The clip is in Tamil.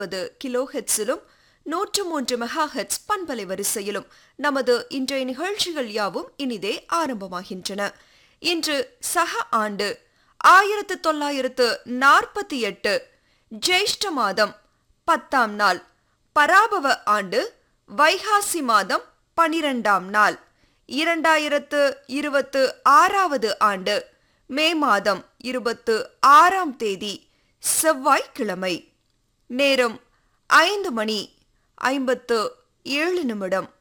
முப்பது கிலோ ஹெட்ஸிலும் நூற்று மூன்று மெகா ஹெட்ஸ் பண்பலை வரிசையிலும் நமது இன்றைய நிகழ்ச்சிகள் யாவும் இனிதே ஆரம்பமாகின்றன இன்று சக ஆண்டு ஆயிரத்து தொள்ளாயிரத்து நாற்பத்தி எட்டு ஜேஷ்ட மாதம் பத்தாம் நாள் பராபவ ஆண்டு வைகாசி மாதம் பனிரெண்டாம் நாள் இரண்டாயிரத்து இருபத்து ஆறாவது ஆண்டு மே மாதம் இருபத்து ஆறாம் தேதி செவ்வாய்க்கிழமை நேரம் ஐந்து மணி ஐம்பத்து ஏழு நிமிடம்